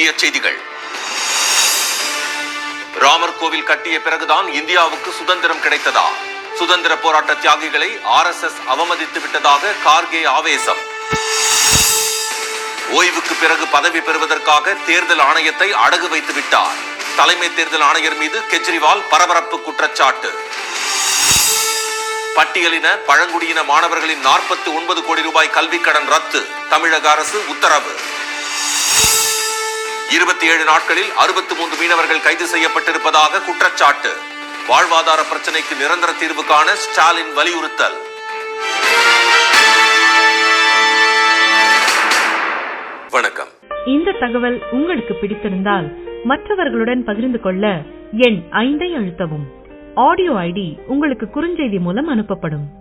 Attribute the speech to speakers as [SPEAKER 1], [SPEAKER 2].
[SPEAKER 1] முக்கிய செய்திகள் ராமர் கோவில் கட்டிய பிறகுதான் இந்தியாவுக்கு சுதந்திரம் கிடைத்ததா சுதந்திர போராட்ட தியாகிகளை ஆர்எஸ்எஸ் அவமதித்து விட்டதாக கார்கே ஆவேசம் ஓய்வுக்கு பிறகு பதவி பெறுவதற்காக தேர்தல் ஆணையத்தை அடகு வைத்து விட்டார் தலைமை தேர்தல் ஆணையர் மீது கெஜ்ரிவால் பரபரப்பு குற்றச்சாட்டு பட்டியலின பழங்குடியின மாணவர்களின் நாற்பத்தி ஒன்பது கோடி ரூபாய் கல்விக் கடன் ரத்து தமிழக அரசு உத்தரவு இருபத்தி ஏழு நாட்களில் அறுபத்தி மூன்று மீனவர்கள் கைது செய்யப்பட்டிருப்பதாக குற்றச்சாட்டு வாழ்வாதார பிரச்சனைக்கு நிரந்தர தீர்வு காண ஸ்டாலின் வலியுறுத்தல் வணக்கம்
[SPEAKER 2] இந்த தகவல் உங்களுக்கு பிடித்திருந்தால் மற்றவர்களுடன் பகிர்ந்து கொள்ள எண் ஐந்தை அழுத்தவும் ஆடியோ ஐடி உங்களுக்கு குறுஞ்செய்தி மூலம் அனுப்பப்படும்